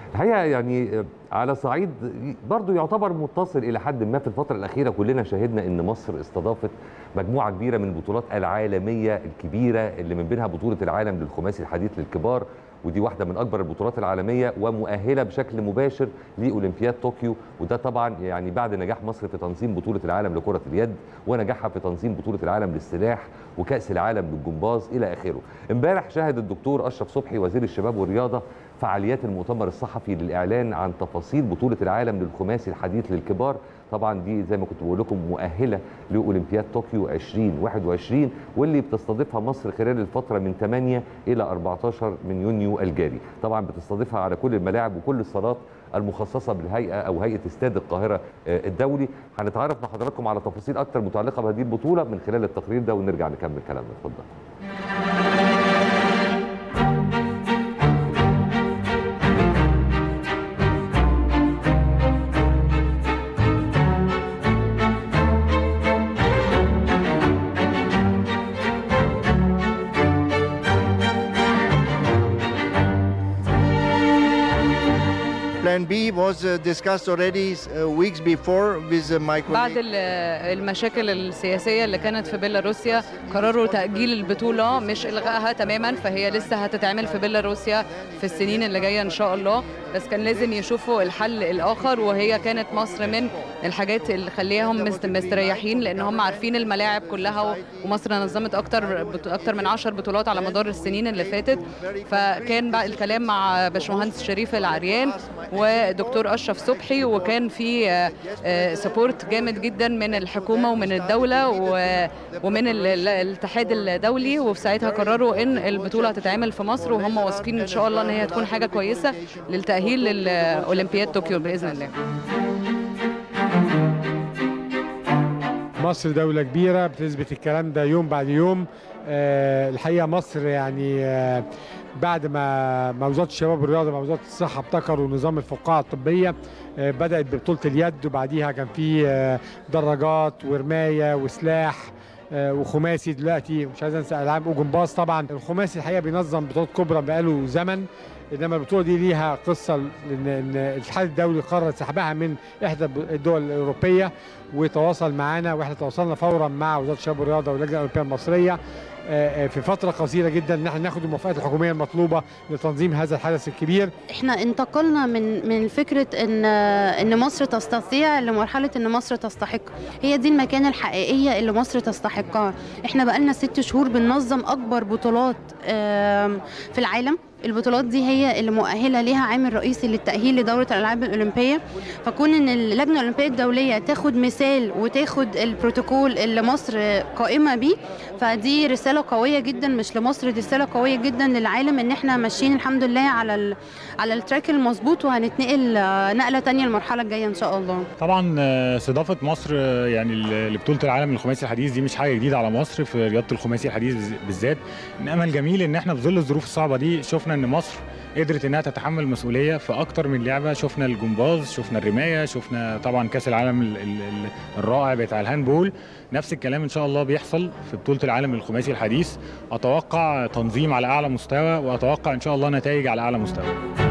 الحقيقه يعني على صعيد برضو يعتبر متصل الى حد ما في الفتره الاخيره كلنا شاهدنا ان مصر استضافت مجموعه كبيره من البطولات العالميه الكبيره اللي من بينها بطوله العالم للخماسي الحديث للكبار ودي واحده من اكبر البطولات العالميه ومؤهله بشكل مباشر لاولمبياد طوكيو وده طبعا يعني بعد نجاح مصر في تنظيم بطوله العالم لكره اليد ونجاحها في تنظيم بطوله العالم للسلاح وكاس العالم للجمباز الى اخره. امبارح شهد الدكتور اشرف صبحي وزير الشباب والرياضه فعاليات المؤتمر الصحفي للاعلان عن تفاصيل بطوله العالم للخماسي الحديث للكبار طبعا دي زي ما كنت بقول لكم مؤهله لاولمبياد طوكيو 2021 واللي بتستضيفها مصر خلال الفتره من 8 الى 14 من يونيو الجاري طبعا بتستضيفها على كل الملاعب وكل الصالات المخصصه بالهيئه او هيئه استاد القاهره الدولي هنتعرف مع حضراتكم على تفاصيل اكتر متعلقه بهذه البطوله من خلال التقرير ده ونرجع نكمل كلامنا اتفضل Plan B was uh, discussed already uh, weeks before with uh, my بعد colleague. ال- المشاكل السياسية اللي كانت في بيلاروسيا قرروا تأجيل البطولة مش إلغائها تماما فهي لسه هتتعمل في بيلاروسيا في السنين اللي جاية إن شاء الله بس كان لازم يشوفوا الحل الآخر وهي كانت مصر من الحاجات اللي خليهم مست- مستريحين لأن هم عارفين الملاعب كلها و- ومصر نظمت أكتر بط- أكتر من عشر بطولات على مدار السنين اللي فاتت فكان بقى الكلام مع باشمهندس شريف العريان ودكتور اشرف صبحي وكان في سبورت جامد جدا من الحكومه ومن الدوله و- ومن ال- ال- الاتحاد الدولي وفي ساعتها قرروا ان البطوله هتتعمل في مصر وهم واثقين ان شاء الله ان هي هتكون حاجه كويسه للتاهيل للاولمبياد طوكيو باذن الله مصر دولة كبيرة بتثبت الكلام ده يوم بعد يوم آه، الحقيقة مصر يعني آه، بعد ما ما وزارة الشباب والرياضة مع وزارة الصحة ابتكروا نظام الفقاعة الطبية آه، بدأت ببطولة اليد وبعديها كان في آه، دراجات ورماية وسلاح آه، وخماسي دلوقتي مش عايز انسى العاب وجمباز طبعا الخماسي الحقيقه بينظم بطولات كبرى بقاله زمن انما البطوله دي ليها قصه ان ان الاتحاد الدولي قرر سحبها من احدى الدول الاوروبيه وتواصل معانا واحنا تواصلنا فورا مع وزاره الشباب والرياضه واللجنه الاوروبيه المصريه آه، آه، في فتره قصيره جدا ان احنا ناخد الموافقات الحكوميه المطلوبه لتنظيم هذا الحدث الكبير احنا انتقلنا من من فكره ان ان مصر تستطيع لمرحله ان مصر تستحق هي دي المكانه الحقيقيه اللي مصر تستحقها احنا بقالنا ست شهور بننظم اكبر بطولات آم، في العالم البطولات دي هي اللي مؤهله ليها عامل رئيسي للتاهيل لدوره الالعاب الاولمبيه فكون ان اللجنه الاولمبيه الدوليه تاخد مثال وتاخد البروتوكول اللي مصر قائمه بيه فدي رساله قويه جدا مش لمصر دي رساله قويه جدا للعالم ان احنا ماشيين الحمد لله على ال... على التراك المظبوط وهنتنقل آه، نقله تانية المرحله الجايه ان شاء الله طبعا آه، استضافه مصر آه، يعني ل- لبطوله العالم للخماسي الحديث دي مش حاجه جديده على مصر في رياضه الخماسي الحديث بز- بالذات انما الجميل ان احنا في ظل الظروف الصعبه دي شفنا ان مصر قدرت انها تتحمل مسؤوليه في اكتر من لعبه شفنا الجمباز شفنا الرمايه شفنا طبعا كاس العالم ال- ال- ال- الرائع بتاع الهاندبول نفس الكلام ان شاء الله بيحصل في بطوله العالم للخماسي الحديث اتوقع تنظيم على اعلى مستوى واتوقع ان شاء الله نتائج على اعلى مستوى